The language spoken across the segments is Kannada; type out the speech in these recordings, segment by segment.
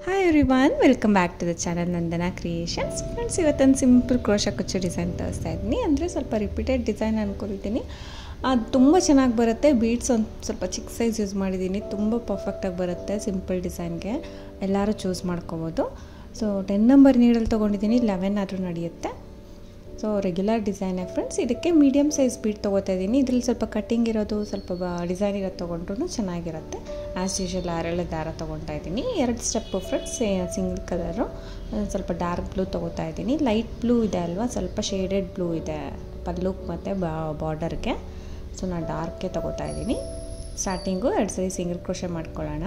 hi everyone welcome back to the channel Nandana creations friends ಇವತ್ತೊಂದು ಸಿಂಪಲ್ ಕ್ರೋಶ ಕುಚ್ಚು ಡಿಸೈನ್ ತೋರಿಸ್ತಾ ಇದ್ದೀನಿ ಅಂದರೆ ಸ್ವಲ್ಪ ರಿಪೀಟೆಡ್ ಡಿಸೈನ್ ಅಂದ್ಕೊಳ್ತೀನಿ ಅದು ತುಂಬ ಚೆನ್ನಾಗಿ ಬರುತ್ತೆ ಬೀಡ್ಸ್ ಒಂದು ಸ್ವಲ್ಪ ಚಿಕ್ಕ ಸೈಜ್ ಯೂಸ್ ಮಾಡಿದ್ದೀನಿ ತುಂಬ ಪರ್ಫೆಕ್ಟಾಗಿ ಬರುತ್ತೆ ಸಿಂಪಲ್ ಡಿಸೈನ್ಗೆ ಎಲ್ಲರೂ ಚೂಸ್ ಮಾಡ್ಕೋಬೋದು ಸೊ ಟೆನ್ ನಂಬರ್ ನೀಡಲ್ಲಿ ತೊಗೊಂಡಿದ್ದೀನಿ ಲೆವೆನ್ ಆದರೂ ನಡೆಯುತ್ತೆ ಸೊ ರೆಗ್ಯುಲರ್ ಡಿಸೈನೇ ಫ್ರೆಂಡ್ಸ್ ಇದಕ್ಕೆ ಮೀಡಿಯಮ್ ಸೈಜ್ ಬೀಟ್ ತೊಗೋತಾ ಇದ್ದೀನಿ ಇದರಲ್ಲಿ ಸ್ವಲ್ಪ ಕಟ್ಟಿಂಗ್ ಇರೋದು ಸ್ವಲ್ಪ ಬ ಡಿಸೈನ್ ಇರೋದು ತೊಗೊಂಡ್ರು ಚೆನ್ನಾಗಿರುತ್ತೆ ಆ್ಯಸ್ ಯೂಶಲ್ ಆರೆಳೆ ದಾರ ತೊಗೊತಾ ಇದ್ದೀನಿ ಎರಡು ಸ್ಟೆಪ್ಪು ಫ್ರೆಂಡ್ಸ್ ಸಿಂಗಲ್ ಕಲರು ಸ್ವಲ್ಪ ಡಾರ್ಕ್ ಬ್ಲೂ ತೊಗೋತಾ ಇದ್ದೀನಿ ಲೈಟ್ ಬ್ಲೂ ಇದೆ ಅಲ್ವಾ ಸ್ವಲ್ಪ ಶೇಡೆಡ್ ಬ್ಲೂ ಇದೆ ಪಲ್ಲುಕ್ ಮತ್ತು ಬಾರ್ಡರ್ಗೆ ಸೊ ನಾನು ಡಾರ್ಕೆ ತೊಗೋತಾ ಇದ್ದೀನಿ ಸ್ಟಾರ್ಟಿಂಗು ಎರಡು ಸರಿ ಸಿಂಗಲ್ ಕ್ರೋಶೆ ಮಾಡ್ಕೊಳ್ಳೋಣ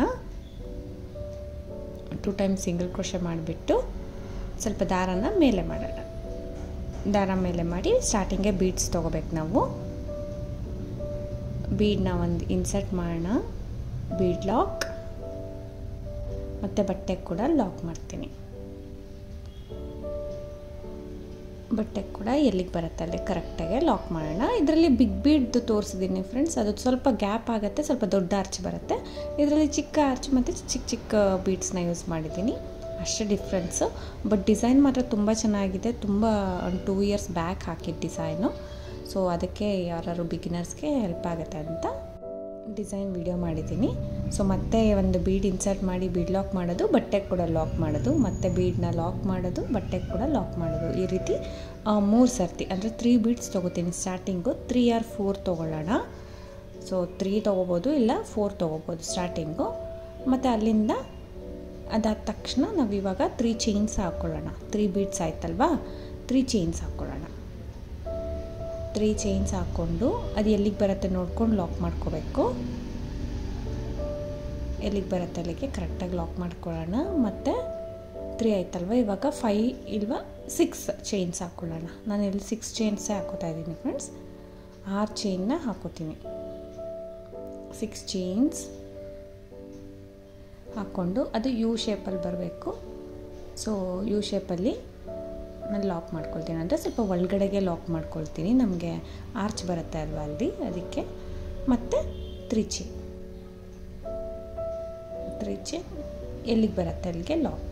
ಟೂ ಟೈಮ್ ಸಿಂಗಲ್ ಕ್ರೋಶೆ ಮಾಡಿಬಿಟ್ಟು ಸ್ವಲ್ಪ ದಾರನ ಮೇಲೆ ಮಾಡೋಣ ದಾರ ಮೇಲೆ ಮಾಡಿ ಸ್ಟಾರ್ಟಿಂಗೆ ಬೀಡ್ಸ್ ತೊಗೋಬೇಕು ನಾವು ಬೀಡನ್ನ ಒಂದು ಇನ್ಸರ್ಟ್ ಮಾಡೋಣ ಬೀಡ್ ಲಾಕ್ ಮತ್ತು ಬಟ್ಟೆಗೆ ಕೂಡ ಲಾಕ್ ಮಾಡ್ತೀನಿ ಬಟ್ಟೆಗೆ ಕೂಡ ಎಲ್ಲಿಗೆ ಬರುತ್ತೆ ಅಲ್ಲಿ ಕರೆಕ್ಟಾಗಿ ಲಾಕ್ ಮಾಡೋಣ ಇದರಲ್ಲಿ ಬಿಗ್ ಬೀಡ್ದು ತೋರಿಸಿದ್ದೀನಿ ಫ್ರೆಂಡ್ಸ್ ಅದು ಸ್ವಲ್ಪ ಗ್ಯಾಪ್ ಆಗುತ್ತೆ ಸ್ವಲ್ಪ ದೊಡ್ಡ ಆರ್ಚ್ ಬರುತ್ತೆ ಇದರಲ್ಲಿ ಚಿಕ್ಕ ಆರ್ಚ್ ಮತ್ತು ಚಿಕ್ಕ ಚಿಕ್ಕ ಬೀಡ್ಸ್ನ ಯೂಸ್ ಮಾಡಿದ್ದೀನಿ ಅಷ್ಟೇ ಡಿಫ್ರೆನ್ಸು ಬಟ್ ಡಿಸೈನ್ ಮಾತ್ರ ತುಂಬ ಚೆನ್ನಾಗಿದೆ ತುಂಬ ಒಂದು ಟೂ ಇಯರ್ಸ್ ಬ್ಯಾಕ್ ಹಾಕಿದ್ದು ಡಿಸೈನು ಸೊ ಅದಕ್ಕೆ ಯಾರು ಬಿಗಿನರ್ಸ್ಗೆ ಹೆಲ್ಪ್ ಆಗುತ್ತೆ ಅಂತ ಡಿಸೈನ್ ವಿಡಿಯೋ ಮಾಡಿದ್ದೀನಿ ಸೊ ಮತ್ತೆ ಒಂದು ಬೀಡ್ ಇನ್ಸರ್ಟ್ ಮಾಡಿ ಬೀಡ್ ಲಾಕ್ ಮಾಡೋದು ಬಟ್ಟೆಗೆ ಕೂಡ ಲಾಕ್ ಮಾಡೋದು ಮತ್ತು ಬೀಡನ್ನ ಲಾಕ್ ಮಾಡೋದು ಬಟ್ಟೆಗೆ ಕೂಡ ಲಾಕ್ ಮಾಡೋದು ಈ ರೀತಿ ಮೂರು ಸರ್ತಿ ಅಂದರೆ ತ್ರೀ ಬೀಡ್ಸ್ ತೊಗೋತೀನಿ ಸ್ಟಾರ್ಟಿಂಗು ತ್ರೀ ಆರ್ ಫೋರ್ ತೊಗೊಳ್ಳೋಣ ಸೊ ತ್ರೀ ತೊಗೋಬೋದು ಇಲ್ಲ ಫೋರ್ ತೊಗೋಬೋದು ಸ್ಟಾರ್ಟಿಂಗು ಮತ್ತು ಅಲ್ಲಿಂದ ಅದಾದ ತಕ್ಷಣ ನಾವು ಇವಾಗ ತ್ರೀ ಚೈನ್ಸ್ ಹಾಕ್ಕೊಳ್ಳೋಣ ತ್ರೀ ಬೀಡ್ಸ್ ಆಯ್ತಲ್ವಾ ತ್ರೀ ಚೈನ್ಸ್ ಹಾಕ್ಕೊಳ್ಳೋಣ ತ್ರೀ ಚೈನ್ಸ್ ಹಾಕ್ಕೊಂಡು ಅದು ಎಲ್ಲಿಗೆ ಬರುತ್ತೆ ನೋಡ್ಕೊಂಡು ಲಾಕ್ ಮಾಡ್ಕೋಬೇಕು ಎಲ್ಲಿಗೆ ಬರುತ್ತೆ ಅಲ್ಲಿಗೆ ಕರೆಕ್ಟಾಗಿ ಲಾಕ್ ಮಾಡ್ಕೊಳ್ಳೋಣ ಮತ್ತು ತ್ರೀ ಆಯ್ತಲ್ವ ಇವಾಗ ಫೈ ಇಲ್ವಾ ಸಿಕ್ಸ್ ಚೈನ್ಸ್ ಹಾಕ್ಕೊಳ್ಳೋಣ ನಾನು ಇಲ್ಲಿ ಸಿಕ್ಸ್ ಚೈನ್ಸೇ ಹಾಕೋತಾ ಇದ್ದೀನಿ ಫ್ರೆಂಡ್ಸ್ ಆರು ಚೈನ್ನ ಹಾಕೋತೀನಿ ಸಿಕ್ಸ್ ಚೈನ್ಸ್ ಹಾಕ್ಕೊಂಡು ಅದು ಯು ಶೇಪಲ್ಲಿ ಬರಬೇಕು ಸೊ ಯು ಶೇಪಲ್ಲಿ ನಾನು ಲಾಕ್ ಮಾಡ್ಕೊಳ್ತೀನಿ ಅಂದರೆ ಸ್ವಲ್ಪ ಒಳಗಡೆಗೆ ಲಾಕ್ ಮಾಡ್ಕೊಳ್ತೀನಿ ನಮಗೆ ಆರ್ಚ್ ಬರುತ್ತೆ ಅಲ್ವಾ ಅಲ್ಲಿ ಅದಕ್ಕೆ ಮತ್ತು ತ್ರಿಚಿ ತ್ರಿಚಿ ಎಲ್ಲಿಗೆ ಬರುತ್ತೆ ಅಲ್ಲಿಗೆ ಲಾಕ್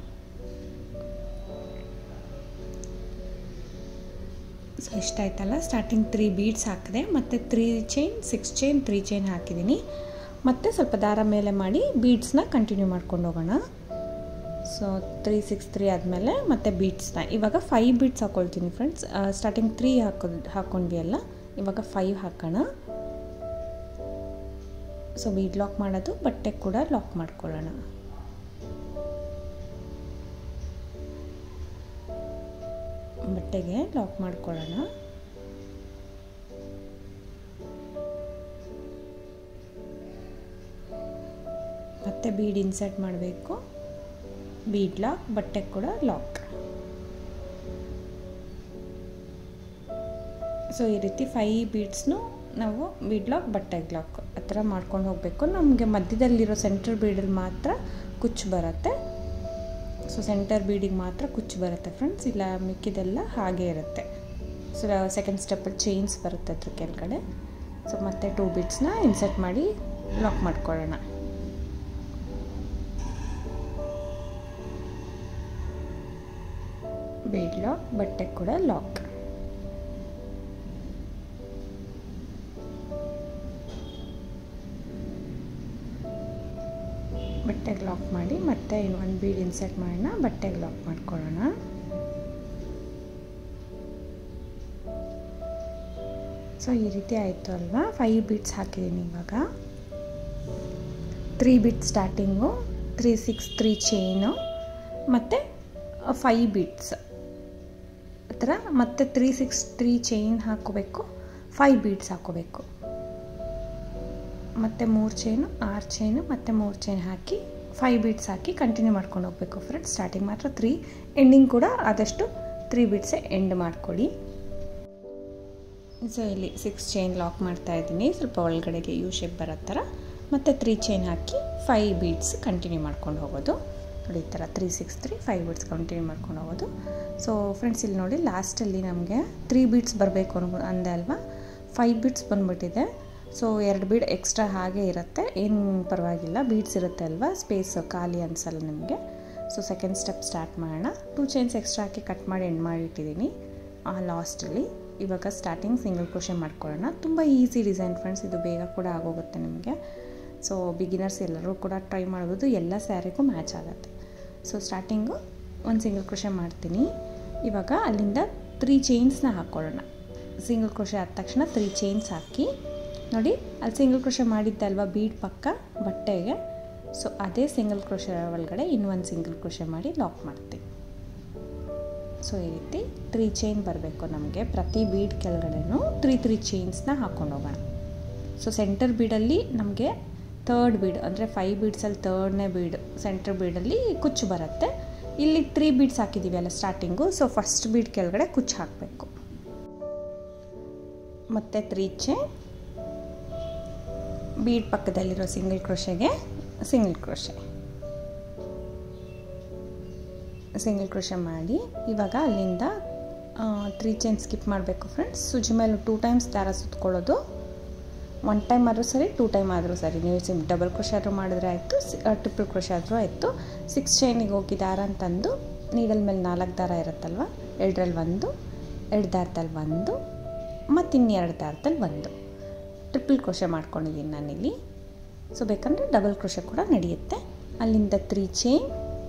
ಸೊ ಇಷ್ಟಾಯ್ತಲ್ಲ ಸ್ಟಾರ್ಟಿಂಗ್ ತ್ರೀ ಬೀಡ್ಸ್ ಹಾಕಿದೆ ಮತ್ತು three chain six chain three chain ಹಾಕಿದ್ದೀನಿ ಮತ್ತು ಸ್ವಲ್ಪ ದಾರ ಮೇಲೆ ಮಾಡಿ ಬೀಡ್ಸ್ನ ಕಂಟಿನ್ಯೂ ಮಾಡ್ಕೊಂಡು ಹೋಗೋಣ ಸೊ ತ್ರೀ ಸಿಕ್ಸ್ ತ್ರೀ ಆದಮೇಲೆ ಮತ್ತೆ ಬೀಡ್ಸ್ನ ಇವಾಗ ಫೈವ್ ಬೀಡ್ಸ್ ಹಾಕ್ಕೊಳ್ತೀನಿ ಫ್ರೆಂಡ್ಸ್ ಸ್ಟಾರ್ಟಿಂಗ್ ತ್ರೀ ಹಾಕೋ ಹಾಕ್ಕೊಂಡ್ವಿ ಅಲ್ಲ ಇವಾಗ ಫೈವ್ ಹಾಕೋಣ ಸೊ ಬೀಡ್ ಲಾಕ್ ಮಾಡೋದು ಬಟ್ಟೆ ಕೂಡ ಲಾಕ್ ಮಾಡ್ಕೊಳ್ಳೋಣ ಬಟ್ಟೆಗೆ ಲಾಕ್ ಮಾಡ್ಕೊಳ್ಳೋಣ ಮತ್ತೆ ಬೀಡ್ ಇನ್ಸರ್ಟ್ ಮಾಡಬೇಕು ಬೀಡ್ ಲಾಕ್ ಬಟ್ಟೆಗೆ ಕೂಡ ಲಾಕ್ ಸೊ ಈ ರೀತಿ ಫೈ ಬೀಡ್ಸ್ನು ನಾವು ಬೀಡ್ ಲಾಕ್ ಬಟ್ಟೆಗೆ ಲಾಕ್ ಆ ಥರ ಮಾಡ್ಕೊಂಡು ಹೋಗಬೇಕು ನಮಗೆ ಮಧ್ಯದಲ್ಲಿರೋ ಸೆಂಟರ್ ಬೀಡಲ್ಲಿ ಮಾತ್ರ ಕುಚ್ಚು ಬರುತ್ತೆ ಸೊ ಸೆಂಟರ್ ಬೀಡಿಗೆ ಮಾತ್ರ ಕುಚ್ಚು ಬರುತ್ತೆ ಫ್ರೆಂಡ್ಸ್ ಇಲ್ಲ ಮಿಕ್ಕಿದೆಲ್ಲ ಹಾಗೆ ಇರುತ್ತೆ ಸೊ ಸೆಕೆಂಡ್ ಸ್ಟೆಪ್ಪಲ್ಲಿ ಚೈನ್ಸ್ ಬರುತ್ತೆ ಅದ್ರ ಕೆಳಗಡೆ ಸೊ ಮತ್ತೆ ಟೂ ಬೀಡ್ಸ್ನ ಇನ್ಸರ್ಟ್ ಮಾಡಿ ಲಾಕ್ ಮಾಡ್ಕೊಳ್ಳೋಣ ಬೀಡ್ ಲಾಕ್ ಬಟ್ಟೆ ಕೂಡ ಲಾಕ್ ಬಟ್ಟೆಗೆ ಲಾಕ್ ಮಾಡಿ ಮತ್ತೆ ಒಂದು ಬೀಡ್ ಇನ್ಸರ್ಟ್ ಮಾಡೋಣ ಬಟ್ಟೆಗೆ ಲಾಕ್ ಮಾಡ್ಕೊಳ್ಳೋಣ ಸೊ ಈ ರೀತಿ ಆಯಿತು ಅಲ್ವಾ ಫೈವ್ ಬೀಟ್ಸ್ ಹಾಕಿದ್ದೀನಿ ಇವಾಗ three bead starting three six three chain ಮತ್ತು ಫೈವ್ ಬೀಟ್ಸ್ ಆ ಥರ ಮತ್ತು ತ್ರೀ ಸಿಕ್ಸ್ ತ್ರೀ ಚೈನ್ ಹಾಕೋಬೇಕು ಫೈವ್ ಬೀಡ್ಸ್ ಹಾಕೋಬೇಕು ಮತ್ತು ಮೂರು ಚೈನು ಆರು ಚೈನು ಮತ್ತು ಮೂರು ಚೈನ್ ಹಾಕಿ ಫೈವ್ ಬೀಡ್ಸ್ ಹಾಕಿ ಕಂಟಿನ್ಯೂ ಮಾಡ್ಕೊಂಡು ಹೋಗಬೇಕು ಫ್ರೆಂಡ್ಸ್ ಸ್ಟಾರ್ಟಿಂಗ್ ಮಾತ್ರ ತ್ರೀ ಎಂಡಿಂಗ್ ಕೂಡ ಆದಷ್ಟು ತ್ರೀ ಬೀಡ್ಸೇ ಎಂಡ್ ಮಾಡ್ಕೊಳ್ಳಿ ಸೊ ಇಲ್ಲಿ ಸಿಕ್ಸ್ ಚೈನ್ ಲಾಕ್ ಮಾಡ್ತಾ ಇದ್ದೀನಿ ಸ್ವಲ್ಪ ಒಳಗಡೆಗೆ ಯು ಶೇಪ್ ಬರೋ ಥರ ಮತ್ತು ತ್ರೀ ಚೈನ್ ಹಾಕಿ ಫೈವ್ ಬೀಡ್ಸ್ ಕಂಟಿನ್ಯೂ ಮಾಡ್ಕೊಂಡು ಹೋಗೋದು ನೋಡಿ ಈ ಥರ three six three five beads continue ಮಾಡ್ಕೊಂಡು ಹೋಗೋದು ಸೊ ಫ್ರೆಂಡ್ಸ್ ಇಲ್ಲಿ ನೋಡಿ ಲಾಸ್ಟಲ್ಲಿ ನಮಗೆ ತ್ರೀ ಬೀಡ್ಸ್ ಬರಬೇಕು ಅನ್ಕೊ ಅಂದೆ ಅಲ್ವಾ ಫೈವ್ ಬೀಡ್ಸ್ ಬಂದುಬಿಟ್ಟಿದೆ ಸೊ ಎರಡು ಬೀಡ್ ಎಕ್ಸ್ಟ್ರಾ ಹಾಗೆ ಇರುತ್ತೆ ಏನು ಪರವಾಗಿಲ್ಲ ಬೀಡ್ಸ್ ಇರುತ್ತೆ ಅಲ್ವಾ ಸ್ಪೇಸ್ ಖಾಲಿ ಅನಿಸಲ್ಲ ನಿಮಗೆ ಸೊ ಸೆಕೆಂಡ್ ಸ್ಟೆಪ್ ಸ್ಟಾರ್ಟ್ ಮಾಡೋಣ ಟೂ ಚೈನ್ಸ್ ಎಕ್ಸ್ಟ್ರಾ ಹಾಕಿ ಕಟ್ ಮಾಡಿ ಎಂಡ್ ಮಾಡಿಟ್ಟಿದ್ದೀನಿ ಆ ಲಾಸ್ಟಲ್ಲಿ ಇವಾಗ ಸ್ಟಾರ್ಟಿಂಗ್ ಸಿಂಗಲ್ ಕ್ರೋಶೆ ಮಾಡ್ಕೊಳ್ಳೋಣ ತುಂಬ ಈಸಿ ಡಿಸೈನ್ ಫ್ರೆಂಡ್ಸ್ ಇದು ಬೇಗ ಕೂಡ ಆಗೋಗುತ್ತೆ ನಿಮಗೆ ಸೊ ಬಿಗಿನರ್ಸ್ ಎಲ್ಲರೂ ಕೂಡ ಟ್ರೈ ಮಾಡ್ಬೋದು ಎಲ್ಲ ಸ್ಯಾರಿಗೂ ಮ್ಯಾಚ್ ಆಗುತ್ತೆ ಸೊ ಸ್ಟಾರ್ಟಿಂಗು ಒಂದು ಸಿಂಗಲ್ ಕ್ರೋಶೆ ಮಾಡ್ತೀನಿ ಇವಾಗ ಅಲ್ಲಿಂದ ತ್ರೀ ಚೈನ್ಸ್ನ ಹಾಕ್ಕೊಳ್ಳೋಣ ಸಿಂಗಲ್ ಕ್ರೋಶೆ ಆದ ತಕ್ಷಣ ತ್ರೀ ಚೈನ್ಸ್ ಹಾಕಿ ನೋಡಿ ಅಲ್ಲಿ ಸಿಂಗಲ್ ಕ್ರೋಶೆ ಮಾಡಿದ್ದೆ ಅಲ್ವಾ ಬೀಡ್ ಪಕ್ಕ ಬಟ್ಟೆಗೆ ಸೊ ಅದೇ ಸಿಂಗಲ್ ಕ್ರೋಶೆ ಒಳಗಡೆ ಇನ್ನೊಂದು ಸಿಂಗಲ್ ಕ್ರೋಶೆ ಮಾಡಿ ಲಾಕ್ ಮಾಡ್ತೀನಿ ಸೊ ಈ ರೀತಿ ತ್ರೀ ಚೈನ್ ಬರಬೇಕು ನಮಗೆ ಪ್ರತಿ ಬೀಡ್ ಕೆಳಗಡೆನೂ ತ್ರೀ ತ್ರೀ ಚೈನ್ಸ್ನ ಹಾಕ್ಕೊಂಡು ಹೋಗೋಣ ಸೊ ಸೆಂಟರ್ ಬೀಡಲ್ಲಿ ನಮಗೆ ತರ್ಡ್ ಬೀಡ್ ಅಂದರೆ ಫೈವ್ ಬೀಡ್ಸಲ್ಲಿ ತರ್ಡ್ನೇ ಬೀಡ್ ಸೆಂಟರ್ ಬೀಡಲ್ಲಿ ಕುಚ್ಚು ಬರುತ್ತೆ ಇಲ್ಲಿ ತ್ರೀ ಬೀಡ್ಸ್ ಹಾಕಿದ್ದೀವಿ ಅಲ್ಲ ಸ್ಟಾರ್ಟಿಂಗು ಸೊ ಫಸ್ಟ್ ಬೀಡ್ ಕೆಳಗಡೆ ಕುಚ್ಚು ಹಾಕಬೇಕು ಮತ್ತು ತ್ರೀ ಚೈನ್ ಬೀಡ್ ಪಕ್ಕದಲ್ಲಿರೋ ಸಿಂಗಲ್ ಕ್ರೋಶೆಗೆ ಸಿಂಗಲ್ ಕ್ರೋಶೆ ಸಿಂಗಲ್ ಕ್ರೋಶೆ ಮಾಡಿ ಇವಾಗ ಅಲ್ಲಿಂದ ತ್ರೀ ಚೈನ್ ಸ್ಕಿಪ್ ಮಾಡಬೇಕು ಫ್ರೆಂಡ್ಸ್ ಸುಜಿ ಮೇಲೆ ಟೂ ಟೈಮ್ಸ್ ದಾರ ಸುತ್ಕೊಳ್ಳೋದು ಒನ್ ಟೈಮ್ ಆದರೂ ಸರಿ ಟೂ ಟೈಮ್ ಆದರೂ ಸರಿ ನೀವು ಸಿಮ್ ಡಬಲ್ ಕ್ರೋಶೆ ಆದರೂ ಮಾಡಿದ್ರೆ ಆಯಿತು ಟ್ರಿಪಲ್ ಕ್ರೋಶೆ ಆದರೂ ಆಯಿತು ಸಿಕ್ಸ್ ಚೈನಿಗೆ ಹೋಗಿ ದಾರ ಅಂತಂದು ನೀಡಲ್ ಮೇಲೆ ನಾಲ್ಕು ದಾರ ಇರುತ್ತಲ್ವ ಎರಡರಲ್ಲಿ ಒಂದು ಎರಡು ದಾರದಲ್ಲಿ ಒಂದು ಮತ್ತು ಇನ್ನೆರಡು ದಾರದಲ್ಲಿ ಒಂದು ಟ್ರಿಪಲ್ ಕ್ರೋಶೆ ಮಾಡ್ಕೊಂಡಿದ್ದೀನಿ ನಾನಿಲ್ಲಿ ಸೊ ಬೇಕಂದರೆ ಡಬಲ್ ಕ್ರೋಶೆ ಕೂಡ ನಡೆಯುತ್ತೆ ಅಲ್ಲಿಂದ ತ್ರೀ ಚೈನ್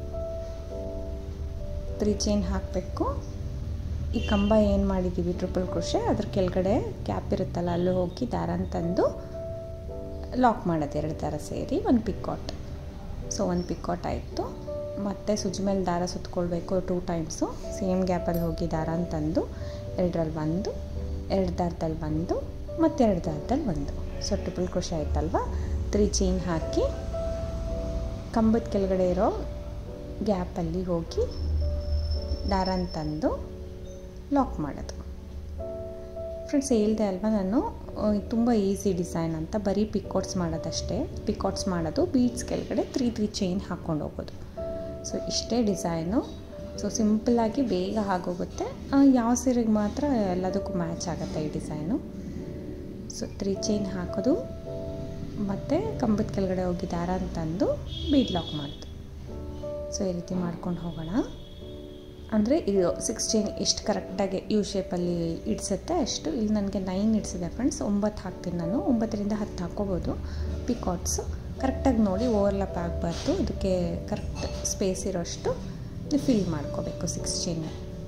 ತ್ರೀ ಚೈನ್ ಹಾಕಬೇಕು ಈ ಕಂಬ ಏನು ಮಾಡಿದ್ದೀವಿ ಟ್ರಿಪಲ್ ಕ್ರೋಶೆ ಅದ್ರ ಕೆಳಗಡೆ ಗ್ಯಾಪ್ ಇರುತ್ತಲ್ಲ ಅಲ್ಲಿ ಹೋಗಿ ದಾರ ತಂದು ಲಾಕ್ ಮಾಡೋದು ಎರಡು ದಾರ ಸೇರಿ ಒಂದು ಪಿಕಾಟ್ ಸೊ ಒಂದು ಪಿಕಾಟ್ ಆಯಿತು ಮತ್ತು ಸುಜಿ ಮೇಲೆ ದಾರ ಸುತ್ಕೊಳ್ಬೇಕು ಟೂ ಟೈಮ್ಸು ಸೇಮ್ ಗ್ಯಾಪಲ್ಲಿ ಹೋಗಿ ದಾರ ತಂದು ಎರಡರಲ್ಲಿ ಒಂದು ಎರಡು ದಾರದಲ್ಲಿ ಒಂದು ಮತ್ತು ಎರಡು ದಾರದಲ್ಲಿ ಒಂದು ಸೊ ಟ್ರಿಪಲ್ ಕ್ರೋಶೆ ಆಯ್ತಲ್ವ ತ್ರೀ ಚೈನ್ ಹಾಕಿ ಕಂಬದ ಕೆಳಗಡೆ ಇರೋ ಗ್ಯಾಪಲ್ಲಿ ಹೋಗಿ ದಾರ ತಂದು ಲಾಕ್ ಮಾಡೋದು ಫ್ರೆಂಡ್ಸ್ ಹೇಳ್ದೆ ಅಲ್ವಾ ನಾನು ತುಂಬ ಈಸಿ ಡಿಸೈನ್ ಅಂತ ಬರೀ ಪಿಕಾಟ್ಸ್ ಮಾಡೋದಷ್ಟೇ ಪಿಕಾಟ್ಸ್ ಮಾಡೋದು ಬೀಡ್ಸ್ ಕೆಳಗಡೆ ತ್ರೀ ತ್ರೀ ಚೈನ್ ಹಾಕ್ಕೊಂಡು ಹೋಗೋದು ಸೊ ಇಷ್ಟೇ ಡಿಸೈನು ಸೊ ಸಿಂಪಲ್ಲಾಗಿ ಬೇಗ ಆಗೋಗುತ್ತೆ ಯಾವ ಸೀರೆಗೆ ಮಾತ್ರ ಎಲ್ಲದಕ್ಕೂ ಮ್ಯಾಚ್ ಆಗುತ್ತೆ ಈ ಡಿಸೈನು ಸೊ ತ್ರೀ ಚೈನ್ ಹಾಕೋದು ಮತ್ತು ಕಂಬದ ಕೆಳಗಡೆ ಹೋಗಿ ದಾರ ಅಂತಂದು ಬೀಡ್ ಲಾಕ್ ಮಾಡೋದು ಸೊ ಈ ರೀತಿ ಮಾಡ್ಕೊಂಡು ಹೋಗೋಣ ಅಂದರೆ ಇದು ಸಿಕ್ಸ್ ಚೈನ್ ಎಷ್ಟು ಕರೆಕ್ಟಾಗಿ ಯು ಶೇಪಲ್ಲಿ ಇಡ್ಸುತ್ತೆ ಅಷ್ಟು ಇಲ್ಲಿ ನನಗೆ ನೈನ್ ಇಡ್ಸಿದೆ ಫ್ರೆಂಡ್ಸ್ ಒಂಬತ್ತು ಹಾಕ್ತೀನಿ ನಾನು ಒಂಬತ್ತರಿಂದ ಹತ್ತು ಹಾಕ್ಕೋಬೋದು ಪಿಕಾಟ್ಸು ಕರೆಕ್ಟಾಗಿ ನೋಡಿ ಓವರ್ಲಪ್ ಆಗಬಾರ್ದು ಅದಕ್ಕೆ ಕರೆಕ್ಟ್ ಸ್ಪೇಸ್ ಇರೋಷ್ಟು ಫಿಲ್ ಮಾಡ್ಕೋಬೇಕು ಸಿಕ್ಸ್ ಚೈನ್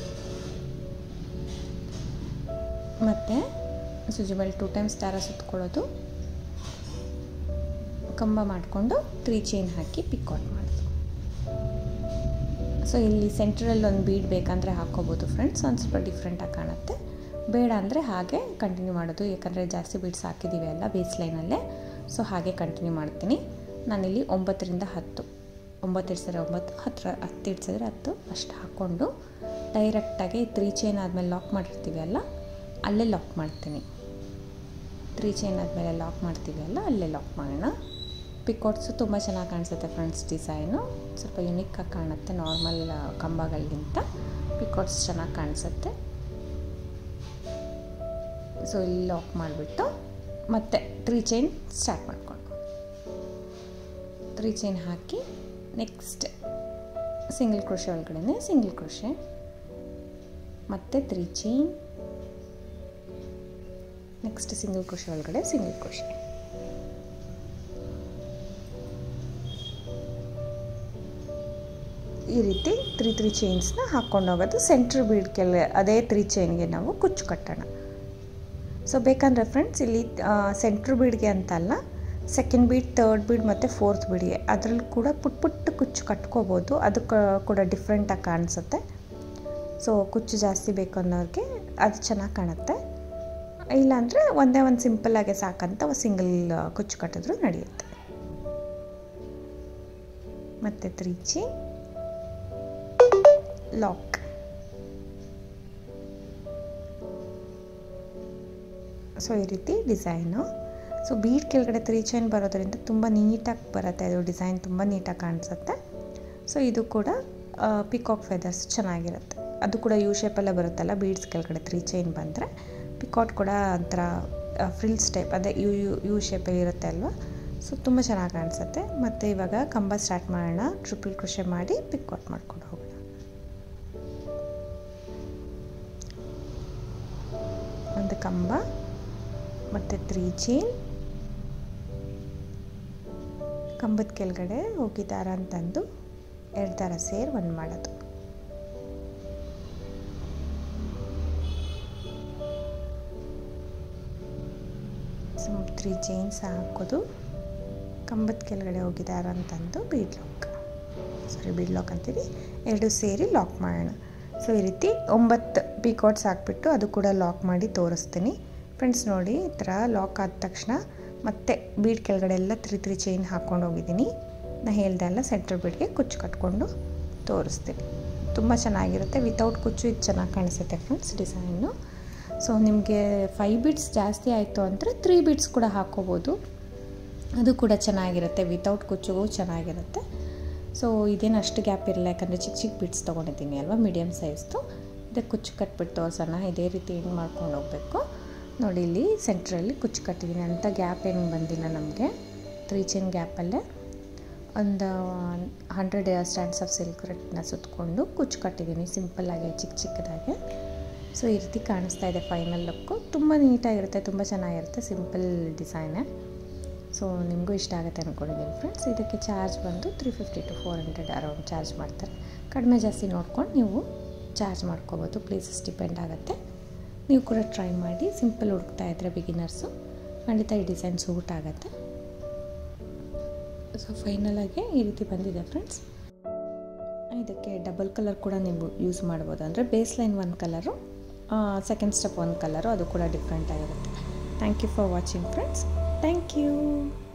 ಮತ್ತು ಸುಜಿ ಮೇಲೆ ಟೂ ಟೈಮ್ಸ್ ದಾರ ಸುತ್ಕೊಳ್ಳೋದು ಕಂಬ ಮಾಡಿಕೊಂಡು ತ್ರೀ ಚೈನ್ ಹಾಕಿ ಪಿಕಾಟ್ ಮಾಡೋದು ಸೊ ಇಲ್ಲಿ ಸೆಂಟ್ರಲ್ಲಿ ಒಂದು ಬೀಡ್ ಬೇಕಂದರೆ ಹಾಕ್ಕೋಬೋದು ಫ್ರೆಂಡ್ಸ್ ಒಂದು ಸ್ವಲ್ಪ ಡಿಫ್ರೆಂಟಾಗಿ ಕಾಣುತ್ತೆ ಬೇಡ ಅಂದರೆ ಹಾಗೆ ಕಂಟಿನ್ಯೂ ಮಾಡೋದು ಯಾಕಂದರೆ ಜಾಸ್ತಿ ಬೀಡ್ಸ್ ಹಾಕಿದ್ದೀವಿ ಅಲ್ಲ ಬೇಸ್ ಲೈನಲ್ಲೇ ಸೊ ಹಾಗೆ ಕಂಟಿನ್ಯೂ ಮಾಡ್ತೀನಿ ನಾನಿಲ್ಲಿ ಒಂಬತ್ತರಿಂದ ಹತ್ತು ಒಂಬತ್ತು ಇಡ್ಸಿದ್ರೆ ಒಂಬತ್ತು ಹತ್ತು ಹತ್ತು ಇಡ್ಸಿದ್ರೆ ಹತ್ತು ಅಷ್ಟು ಹಾಕ್ಕೊಂಡು ಡೈರೆಕ್ಟಾಗಿ ತ್ರೀ ಚೈನ್ ಆದಮೇಲೆ ಲಾಕ್ ಮಾಡಿರ್ತೀವಿ ಅಲ್ಲ ಅಲ್ಲೇ ಲಾಕ್ ಮಾಡ್ತೀನಿ ತ್ರೀ ಚೈನ್ ಆದಮೇಲೆ ಲಾಕ್ ಮಾಡ್ತೀವಿ ಅಲ್ಲ ಅಲ್ಲೇ ಲಾಕ್ ಮಾಡೋಣ ಪಿಕೋಟ್ಸು ತುಂಬ ಚೆನ್ನಾಗಿ ಕಾಣಿಸುತ್ತೆ ಫ್ರೆಂಡ್ಸ್ ಡಿಸೈನು ಸ್ವಲ್ಪ ಯುನಿಕ್ಕಾಗಿ ಕಾಣುತ್ತೆ ನಾರ್ಮಲ್ ಕಂಬಗಳಿಗಿಂತ ಪಿಕೋಟ್ಸ್ ಚೆನ್ನಾಗಿ ಕಾಣಿಸುತ್ತೆ ಸೊ ಇಲ್ಲಿ ಲಾಕ್ ಮಾಡಿಬಿಟ್ಟು ಮತ್ತೆ ತ್ರೀ ಚೈನ್ ಸ್ಟಾರ್ಟ್ ಮಾಡಿಕೊಂಡು ತ್ರೀ ಚೈನ್ ಹಾಕಿ ನೆಕ್ಸ್ಟ್ ಸಿಂಗಲ್ ಕ್ರೋಶೆ ಒಳಗಡೆ ಸಿಂಗಲ್ ಕ್ರೋಶೆ ಮತ್ತು three chain next single crochet ಒಳಗಡೆ ಸಿಂಗಲ್ ಕ್ರೋಶೆ ಈ ರೀತಿ ತ್ರೀ ತ್ರೀ ಚೈನ್ಸ್ನ ಹಾಕ್ಕೊಂಡು ಹೋಗೋದು ಸೆಂಟ್ರ್ ಬೀಡ್ ಕೆಲ ಅದೇ ತ್ರೀ ಚೈನ್ಗೆ ನಾವು ಕುಚ್ಚು ಕಟ್ಟೋಣ ಸೊ ಬೇಕಂದರೆ ಫ್ರೆಂಡ್ಸ್ ಇಲ್ಲಿ ಸೆಂಟ್ರ್ ಬೀಡ್ಗೆ ಅಂತಲ್ಲ ಸೆಕೆಂಡ್ ಬೀಡ್ ತರ್ಡ್ ಬೀಡ್ ಮತ್ತು ಫೋರ್ತ್ ಬೀಡ್ಗೆ ಅದರಲ್ಲಿ ಕೂಡ ಪುಟ್ ಪುಟ್ಟ ಕುಚ್ಚು ಕಟ್ಕೋಬೋದು ಅದಕ್ಕೆ ಕೂಡ ಡಿಫ್ರೆಂಟಾಗಿ ಕಾಣಿಸುತ್ತೆ ಸೊ ಕುಚ್ಚು ಜಾಸ್ತಿ ಬೇಕು ಅನ್ನೋರಿಗೆ ಅದು ಚೆನ್ನಾಗಿ ಕಾಣುತ್ತೆ ಇಲ್ಲಾಂದರೆ ಒಂದೇ ಒಂದು ಸಿಂಪಲ್ಲಾಗೆ ಸಾಕಂತ ಸಿಂಗಲ್ ಕುಚ್ಚು ಕಟ್ಟಿದ್ರು ನಡೆಯುತ್ತೆ ಮತ್ತು ತ್ರೀ ಚೈನ್ ಲಾಕ್ ಸೊ ಈ ರೀತಿ ಡಿಸೈನು ಸೊ ಬೀಡ್ ಕೆಳಗಡೆ ತ್ರೀ ಚೈನ್ ಬರೋದ್ರಿಂದ ತುಂಬ ನೀಟಾಗಿ ಬರುತ್ತೆ ಅದು ಡಿಸೈನ್ ತುಂಬ ನೀಟಾಗಿ ಕಾಣಿಸುತ್ತೆ ಸೊ ಇದು ಕೂಡ ಪಿಕಾಕ್ ಫೆದರ್ಸ್ ಚೆನ್ನಾಗಿರುತ್ತೆ ಅದು ಕೂಡ ಯು ಶೇಪಲ್ಲೇ ಬರುತ್ತಲ್ಲ ಬೀಡ್ಸ್ ಕೆಳಗಡೆ ತ್ರೀ ಚೈನ್ ಬಂದರೆ ಪಿಕಾಟ್ ಕೂಡ ಒಂಥರ ಫ್ರಿಲ್ಸ್ ಟೈಪ್ ಅದೇ ಯು ಯು ಯು ಶೇಪಲ್ಲಿ ಇರುತ್ತೆ ಅಲ್ವಾ ಸೊ ತುಂಬ ಚೆನ್ನಾಗಿ ಕಾಣಿಸುತ್ತೆ ಮತ್ತು ಇವಾಗ ಕಂಬ ಸ್ಟಾರ್ಟ್ ಮಾಡೋಣ ಟ್ರಿಪಲ್ ಕೃಷಿ ಮಾಡಿ ಪಿಕ್ ಔಟ್ ಮಾಡ್ಕೊಂಡು ಹೋಗೋಣ ಒಂದು ಕಂಬ ಮತ್ತು ತ್ರೀ ಚೈನ್ ಕಂಬದ ಕೆಳಗಡೆ ಹೋಗಿ ದಾರ ಅಂತಂದು ಎರಡು ದಾರ ಸೇರಿ ಒಂದು ಮಾಡೋದು ಸೊ ತ್ರೀ ಚೈನ್ಸ್ ಹಾಕೋದು ಕಂಬದ ಕೆಳಗಡೆ ಹೋಗಿ ದಾರ ಅಂತಂದು ಬೀಡ್ ಲಾಕ್ ಸಾರಿ ಬೀಡ್ ಲಾಕ್ ಅಂತೀವಿ ಎರಡು ಸೇರಿ ಲಾಕ್ ಮಾಡೋಣ ಸೊ ಈ ರೀತಿ ಒಂಬತ್ತು ಪಿಕಾಟ್ಸ್ ಹಾಕ್ಬಿಟ್ಟು ಅದು ಕೂಡ ಲಾಕ್ ಮಾಡಿ ತೋರಿಸ್ತೀನಿ ಫ್ರೆಂಡ್ಸ್ ನೋಡಿ ಈ ಥರ ಲಾಕ್ ಆದ ತಕ್ಷಣ ಮತ್ತೆ ಬೀಡ್ ಕೆಳಗಡೆ ಎಲ್ಲ ತ್ರೀ ತ್ರೀ ಚೈನ್ ಹಾಕ್ಕೊಂಡು ಹೋಗಿದ್ದೀನಿ ನಾ ಹೇಳ್ದೆ ಅಲ್ಲ ಸೆಂಟ್ರ್ ಬೀಡ್ಗೆ ಕುಚ್ಚು ಕಟ್ಕೊಂಡು ತೋರಿಸ್ತೀನಿ ತುಂಬ ಚೆನ್ನಾಗಿರುತ್ತೆ ವಿತೌಟ್ ಕುಚ್ಚು ಇದು ಚೆನ್ನಾಗಿ ಕಾಣಿಸುತ್ತೆ ಫ್ರೆಂಡ್ಸ್ ಡಿಸೈನು ಸೊ ನಿಮಗೆ ಫೈವ್ ಬೀಡ್ಸ್ ಜಾಸ್ತಿ ಆಯಿತು ಅಂದರೆ ತ್ರೀ ಬೀಡ್ಸ್ ಕೂಡ ಹಾಕ್ಕೋಬೋದು ಅದು ಕೂಡ ಚೆನ್ನಾಗಿರುತ್ತೆ ವಿತೌಟ್ ಕುಚ್ಚುಗೂ ಚೆನ್ನಾಗಿರುತ್ತೆ ಸೊ ಇದೇನು ಅಷ್ಟು ಗ್ಯಾಪ್ ಇರಲ್ಲ ಯಾಕಂದರೆ ಚಿಕ್ಕ ಚಿಕ್ಕ ಬಿಟ್ಸ್ ತೊಗೊಂಡಿದ್ದೀನಿ ಅಲ್ವಾ ಮೀಡಿಯಮ್ ಸೈಜ್ದು ಇದಕ್ಕೆ ಕುಚ್ಚು ಕಟ್ಬಿಟ್ಟು ತೋರ್ಸೋಣ ಇದೇ ರೀತಿ ಏನು ಮಾಡ್ಕೊಂಡು ಹೋಗಬೇಕು ನೋಡಿ ಇಲ್ಲಿ ಸೆಂಟ್ರಲ್ಲಿ ಕುಚ್ಚು ಕಟ್ಟಿದ್ದೀನಿ ಅಂತ ಗ್ಯಾಪ್ ಏನು ಬಂದಿಲ್ಲ ನಮಗೆ ತ್ರೀ ಚೈನ್ ಗ್ಯಾಪಲ್ಲೇ ಒಂದು ಹಂಡ್ರೆಡ್ ಸ್ಟ್ಯಾಂಡ್ಸ್ ಆಫ್ ಸಿಲ್ಕ್ ರೆಟ್ನ ಸುತ್ತಕೊಂಡು ಕುಚ್ಚು ಕಟ್ಟಿದ್ದೀನಿ ಸಿಂಪಲ್ಲಾಗಿ ಚಿಕ್ಕ ಚಿಕ್ಕದಾಗೆ ಸೊ ಈ ರೀತಿ ಕಾಣಿಸ್ತಾ ಇದೆ ಫೈನಲ್ ಲುಕ್ಕು ತುಂಬ ನೀಟಾಗಿರುತ್ತೆ ತುಂಬ ಚೆನ್ನಾಗಿರುತ್ತೆ ಸಿಂಪಲ್ ಡಿಸೈನೇ ಸೊ ನಿಮಗೂ ಇಷ್ಟ ಆಗುತ್ತೆ ಅಂದ್ಕೊಂಡಿದ್ದೀನಿ ಫ್ರೆಂಡ್ಸ್ ಇದಕ್ಕೆ ಚಾರ್ಜ್ ಬಂದು three fifty to four hundred around charge ಮಾಡ್ತಾರೆ ಕಡಿಮೆ ಜಾಸ್ತಿ ನೋಡ್ಕೊಂಡು ನೀವು ಚಾರ್ಜ್ ಮಾಡ್ಕೋಬೋದು ಪ್ಲೇಸಸ್ ಡಿಪೆಂಡ್ ಆಗುತ್ತೆ ನೀವು ಕೂಡ ಟ್ರೈ ಮಾಡಿ ಸಿಂಪಲ್ ಹುಡುಕ್ತಾ ಇದ್ದರೆ ಬಿಗಿನರ್ಸು ಖಂಡಿತ ಈ ಡಿಸೈನ್ ಸೂಟ್ ಆಗುತ್ತೆ ಸೊ ಫೈನಲಾಗಿ ಈ ರೀತಿ ಬಂದಿದೆ ಫ್ರೆಂಡ್ಸ್ ಇದಕ್ಕೆ ಡಬಲ್ ಕಲರ್ ಕೂಡ ನೀವು ಯೂಸ್ ಮಾಡ್ಬೋದು ಅಂದರೆ ಬೇಸ್ ಲೈನ್ ಒಂದು ಕಲರು ಸೆಕೆಂಡ್ ಸ್ಟೆಪ್ ಒಂದು ಕಲರು ಅದು ಕೂಡ ಡಿಫ್ರೆಂಟ್ ಆಗಿರುತ್ತೆ thank you for watching friends thank you